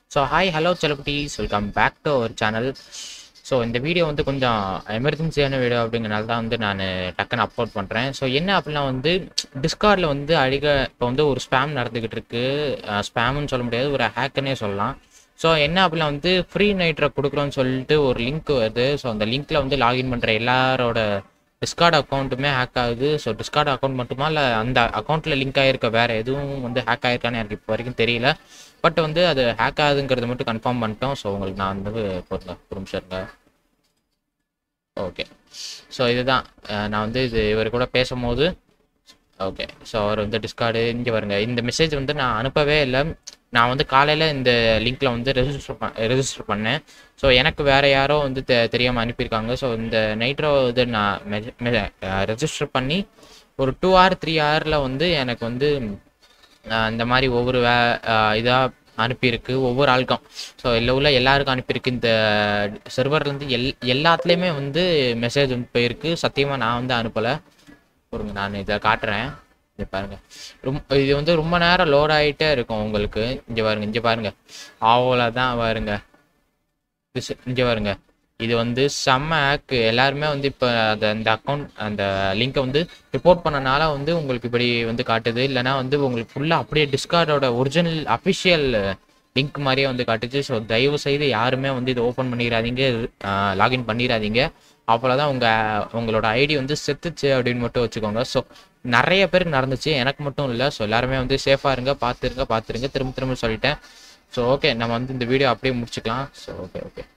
so hi hello celebrities welcome back to our channel so இந்த video வந்து கொஞ்சம் எமர்ஜென்சியான video அப்படிங்கிறனால தான் வந்து நான் டக்குன்னு அப்லோட் பண்ணுறேன் ஸோ என்ன அப்படின்னா வந்து டிஸ்கார்டில் வந்து அடிக்க இப்போ வந்து ஒரு ஸ்பேம் நடந்துக்கிட்டு இருக்கு ஸ்பேம்னு சொல்ல முடியாது ஒரு ஹேக்குன்னே சொல்லலாம் ஸோ என்ன அப்படின்னா வந்து ஃப்ரீ நைட்ரை கொடுக்குறோன்னு சொல்லிட்டு ஒரு லிங்க் வருது ஸோ அந்த லிங்க்கில் வந்து லாகின் பண்ணுற எல்லாரோட டிஸ்கார்ட் அக்கௌண்ட்டுமே ஹேக் ஆகுது ஸோ டிஸ்கார்ட் அக்கௌண்ட் மட்டுமா இல்லை அந்த அக்கௌண்ட்டில் லிங்க் ஆகிருக்க வேறு எதுவும் வந்து ஹேக் ஆகிருக்கான்னு எனக்கு இப்போ வரைக்கும் தெரியல பட் வந்து அது ஹேக் ஆகுதுங்கிறது மட்டும் கன்ஃபார்ம் பண்ணிட்டோம் ஸோ உங்களுக்கு நான் வந்து பொருங்க ஒரு நிமிஷம் இருங்க ஓகே ஸோ இதுதான் அஹ் நான் வந்து இது இவர் கூட பேசும்போது ஓகே ஸோ அவர் வந்து டிஸ்கார்டு இங்கே வருங்க இந்த மெசேஜ் வந்து நான் அனுப்பவே இல்லை நான் வந்து காலையில் இந்த லிங்க்கில் வந்து ரெஜிஸ்டர் பண் ரெஜிஸ்டர் பண்ணேன் ஸோ எனக்கு வேறு யாரோ வந்து தெ தெரியாமல் அனுப்பியிருக்காங்க ஸோ இந்த நைட்ரோ இது நான் ரெஜிஸ்டர் பண்ணி ஒரு டூ ஹவர் த்ரீ ஹவரில் வந்து எனக்கு வந்து ஆஹ் இந்த மாதிரி ஒவ்வொரு வே இதாக அனுப்பியிருக்கு ஒவ்வொரு ஆளுக்கும் ஸோ இல்லை உள்ள எல்லாருக்கும் அனுப்பியிருக்கு இந்த சர்வர்லேருந்து எல் எல்லாத்துலேயுமே வந்து மெசேஜ் வந்து போயிருக்கு சத்தியமாக நான் வந்து அனுப்பலை பொறுங்க நான் இதை காட்டுறேன் இங்கே பாருங்க ரொம்ப இது வந்து ரொம்ப நேரம் லோட் ஆகிட்டே இருக்கும் உங்களுக்கு இங்கே பாருங்க இங்கே பாருங்க அவ்வளோதான் பாருங்க இங்கே பாருங்க இது வந்து செம்ம ஹேக்கு எல்லாருமே வந்து இப்போ அந்த அந்த அக்கௌண்ட் அந்த லிங்கை வந்து ரிப்போர்ட் பண்ணனால வந்து உங்களுக்கு இப்படி வந்து காட்டுது இல்லைனா வந்து உங்களுக்கு ஃபுல்லாக அப்படியே டிஸ்கார்டோட ஒரிஜினல் அஃபிஷியல் லிங்க் மாதிரியே வந்து காட்டுச்சு ஸோ தயவு செய்து யாருமே வந்து இதை ஓப்பன் பண்ணிடாதீங்க லாகின் பண்ணிடாதீங்க அவ்வளோதான் உங்கள் உங்களோட ஐடி வந்து செத்துச்சு அப்படின்னு மட்டும் வச்சுக்கோங்க ஸோ நிறைய பேருக்கு நடந்துச்சு எனக்கு மட்டும் இல்லை ஸோ எல்லாருமே வந்து சேஃபாக இருங்க பார்த்துருங்க பார்த்துருங்க திரும்ப திரும்ப சொல்லிட்டேன் ஸோ ஓகே நம்ம வந்து இந்த வீடியோ அப்படியே முடிச்சுக்கலாம் ஸோ ஓகே ஓகே